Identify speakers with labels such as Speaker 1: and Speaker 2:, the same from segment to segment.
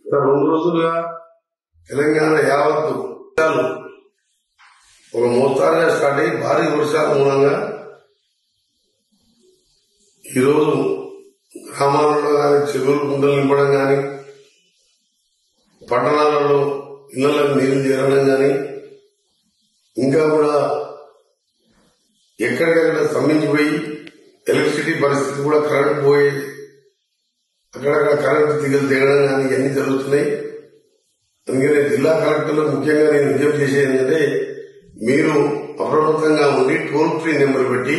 Speaker 1: గత రెండు రోజులుగా తెలంగాణ యావత్తు వర్షాలు ఒక మోస్తారుగా స్టార్ట్ అయ్యి భారీ వర్షాల మూలంగా ఈరోజు గ్రామాలలో కానీ చెరువులు కుంటలు నింపడం కానీ పట్టణాలలో ఇళ్లకు నీళ్లు చేరడం కానీ ఇంకా కూడా ఎక్కడికక్కడ స్తంభించిపోయి ఎలక్ట్రిసిటీ పరిస్థితి కూడా కరెంట్ పోయి అక్కడక్కడ కరెంట్ తీగలు దిగడం కానీ ఇవన్నీ జరుగుతున్నాయి అందుకనే జిల్లా కలెక్టర్లు ముఖ్యంగా నేను విజ్ఞప్తి చేసేది ఏంటంటే మీరు అప్రమత్తంగా ఉండి టోల్ ఫ్రీ నెంబర్ పెట్టి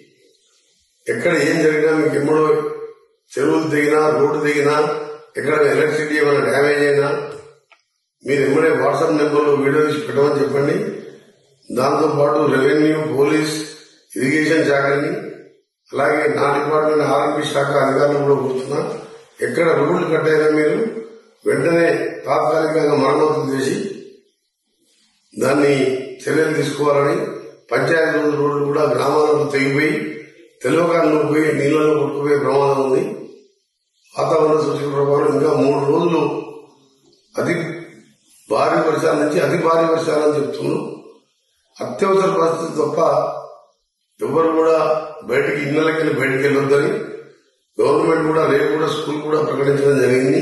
Speaker 1: ఎక్కడ ఏం జరిగినా మీకు ఎమ్మడో చెరువులు దిగినా రోడ్డు దిగినా ఎక్కడ ఎలక్ట్రిసిటీ ఏమైనా డ్యామేజ్ అయినా మీరు ఎమ్మడే వాట్సాప్ నెంబర్లో వీడియో తీసి పెట్టమని చెప్పండి దాంతో పాటు రెవెన్యూ పోలీస్ ఇరిగేషన్ శాఖని అలాగే నా డిపార్ట్మెంట్ ఆర్ఎంపీ శాఖ అధికారులు కూడా కూర్చున్నా ఎక్కడ రోడ్లు కట్టైనా మీరు వెంటనే తాత్కాలికంగా మరమ్మతులు చేసి దాన్ని చర్యలు తీసుకోవాలని పంచాయతీ రోడ్డు రోడ్లు కూడా గ్రామాలకు తెగిపోయి తెలవకాలను పోయి నీళ్లలో కొట్టుకుపోయే ప్రమాదం ఉంది వాతావరణ సూచన ప్రకారం ఇంకా మూడు రోజులు అతి భారీ వర్షాల నుంచి అతి భారీ వర్షాలని చెప్తున్నాం అత్యవసర పరిస్థితి తప్ప ఎవరు కూడా బయటికి ఇళ్లకెళ్ళి బయటికి వెళ్ళొద్దని గవర్నమెంట్ కూడా రేపు కూడా స్కూల్ కూడా ప్రకటించడం జరిగింది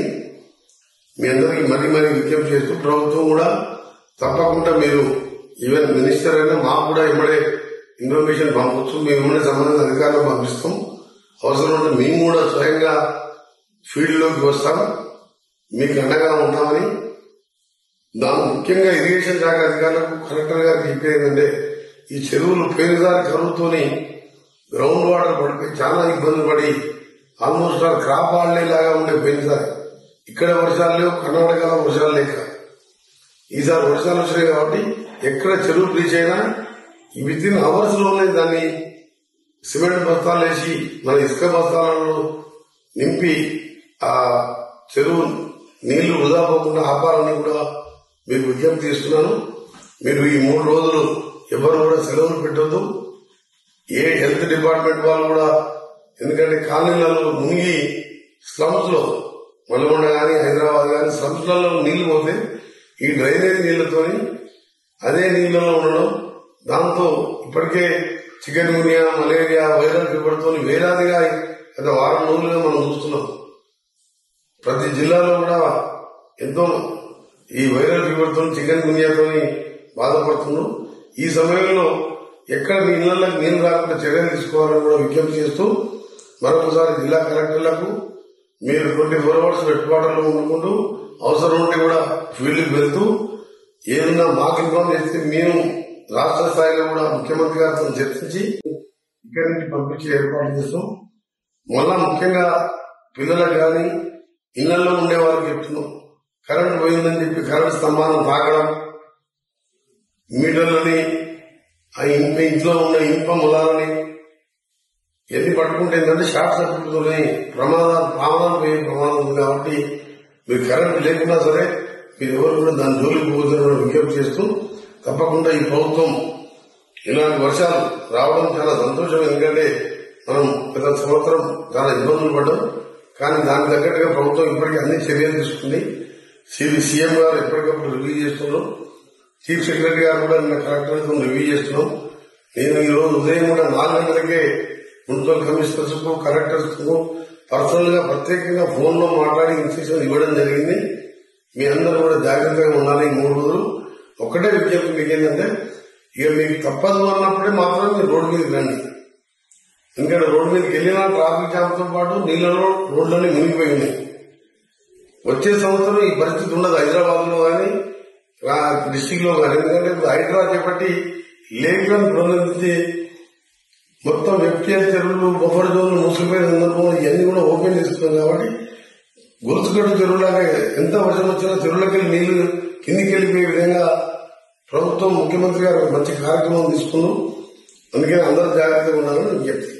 Speaker 1: మీ అందరికీ మరీ మరీ విజ్ఞప్తి చేస్తూ ప్రభుత్వం కూడా తప్పకుండా మీరు ఈవెన్ మినిస్టర్ అయినా మాకు కూడా ఇమ్మడే ఇన్ఫర్మేషన్ పంపొచ్చు మేము ఇమ్మడే సంబంధిత అధికారులకు పంపిస్తాం అవసరం ఉంటే మేము కూడా స్వయంగా ఫీల్డ్ లోకి వస్తాం మీకు అండగా ఉంటామని దాని ముఖ్యంగా ఇరిగేషన్ శాఖ అధికారులకు కలెక్టర్ గారికి చెప్పేది ఏంటంటే ఈ చెరువులు పేరుదారి కరువుతోని గ్రౌండ్ వాటర్ పడిపోయి చాలా ఇబ్బంది పడి ఆల్మోస్ట్ ఆల్ క్రాప్ లాగా ఉండే పోయినసారి ఇక్కడ వర్షాలు లేవు కర్ణాటకలో వర్షాలు లేక ఈసారి వర్షాలు వచ్చినాయి కాబట్టి ఎక్కడ చెరువు బ్రీచ్ అయినా విత్ ఇన్ అవర్స్ లోనే దాన్ని సిమెంట్ బస్తాలు వేసి మన ఇసుక బస్తాలలో నింపి ఆ చెరువు నీళ్లు వృధా పోకుండా ఆపాలని కూడా మీకు విజ్ఞప్తి చేస్తున్నాను మీరు ఈ మూడు రోజులు ఎవరు కూడా సెలవులు పెట్టొద్దు ఏ హెల్త్ డిపార్ట్మెంట్ వాళ్ళు కూడా ఎందుకంటే కాలనీలలో మునిగి స్లమ్స్ లో మల్లగొండ గాని హైదరాబాద్ గాని స్లమ్స్ లలో నీళ్లు పోతే ఈ డ్రైనేజ్ నీళ్లతోని అదే నీళ్లలో ఉండడం దాంతో ఇప్పటికే chikungunya malaria viral fever తోని వేలాదిగా గత వారం రోజులుగా మనం చూస్తున్నాం ప్రతి జిల్లాలో కూడా ఎంతో ఈ వైరల్ ఫీవర్ తో చికెన్ గునియాతో బాధపడుతున్నాం ఈ సమయంలో ఎక్కడ మీ ఇళ్లకు నీళ్లు రాకుండా చర్యలు తీసుకోవాలని కూడా విజ్ఞప్తి చేస్తూ మరొకసారి జిల్లా కలెక్టర్లకు మీరు ట్వంటీ ఫోర్ అవర్స్ పెట్టుబాటులో ఉండుకుంటూ అవసరం ఉంటే కూడా ఫీల్డ్కి వెళ్తూ ఏదన్నా మాకు ఇన్ఫార్మ్ చేస్తే మేము రాష్ట్ర స్థాయిలో కూడా ముఖ్యమంత్రి గారితో చర్చించి ఇక్కడి నుంచి పంపించే ఏర్పాటు చేస్తాం మళ్ళా ముఖ్యంగా పిల్లలకు కానీ ఇళ్లలో ఉండే వారికి చెప్తున్నాం కరెంట్ పోయిందని చెప్పి కరెంట్ స్తంభాలను తాకడం మీటర్లని ఆ ఇంప ఇంట్లో ఉన్న ఇంప ములాలని ఎన్ని పట్టుకుంటే ఏంటంటే షార్ట్ సర్క్యూట్తోనే ప్రమాదాలు ప్రమాదాలు పోయే ప్రమాదం ఉంది కాబట్టి మీరు కరెంట్ లేకున్నా సరే మీరు ఎవరు కూడా దాని జోలికి పోతున్న విజ్ఞప్తి చేస్తూ తప్పకుండా ఈ ప్రభుత్వం ఇలాంటి వర్షాలు రావడం చాలా సంతోషం ఎందుకంటే మనం గత సంవత్సరం చాలా ఇబ్బందులు పడ్డాం కానీ దానికి తగ్గట్టుగా ప్రభుత్వం ఇప్పటికీ అన్ని చర్యలు తీసుకుంది సివి సీఎం గారు ఎప్పటికప్పుడు రివ్యూ చేస్తున్నాం చీఫ్ సెక్రటరీ గారు కూడా నిన్న కలెక్టర్తో రివ్యూ చేస్తున్నాం నేను ఈ రోజు ఉదయం కూడా నాలుగు గంటలకే మున్సిపల్ కమిషనర్స్ కు కలెక్టర్స్ కు పర్సనల్ గా ప్రత్యేకంగా ఫోన్ లో మాట్లాడి ఇన్స్ట్రక్షన్ ఇవ్వడం జరిగింది మీ అందరూ కూడా జాగ్రత్తగా ఉండాలి ఈ మూడు రోజులు ఒకటే విజ్ఞప్తి మీకు ఏంటంటే ఇక మీకు తప్పదు అన్నప్పుడే మాత్రం మీరు రోడ్డు మీదకి రండి ఎందుకంటే రోడ్డు మీదకి వెళ్ళిన ట్రాఫిక్ జామ్ తో పాటు నీళ్ళలో రోడ్లన్నీ మునిగిపోయి ఉన్నాయి వచ్చే సంవత్సరం ఈ పరిస్థితి ఉండదు హైదరాబాద్ లో కానీ డిస్టిక్ లో కానీ ఎందుకంటే ఇప్పుడు హైడ్రా చేపట్టి లేఖలను ప్రబంధించి మొత్తం ఎఫ్టీఎల్ చెరువులు బొబ్బర్ జోన్లు మూసిపోయిన సందర్భంలో ఇవన్నీ కూడా ఓపెన్ చేస్తున్నాం కాబట్టి గొలుసుగడ్డ చెరువులాగా ఎంత వర్షం వచ్చినా చెరువులకి నీళ్లు కిందికి వెళ్ళిపోయే విధంగా ప్రభుత్వం ముఖ్యమంత్రి గారు ఒక మంచి కార్యక్రమం తీసుకున్నాం అందుకని అందరూ జాగ్రత్తగా ఉండాలని విజ్ఞప్తి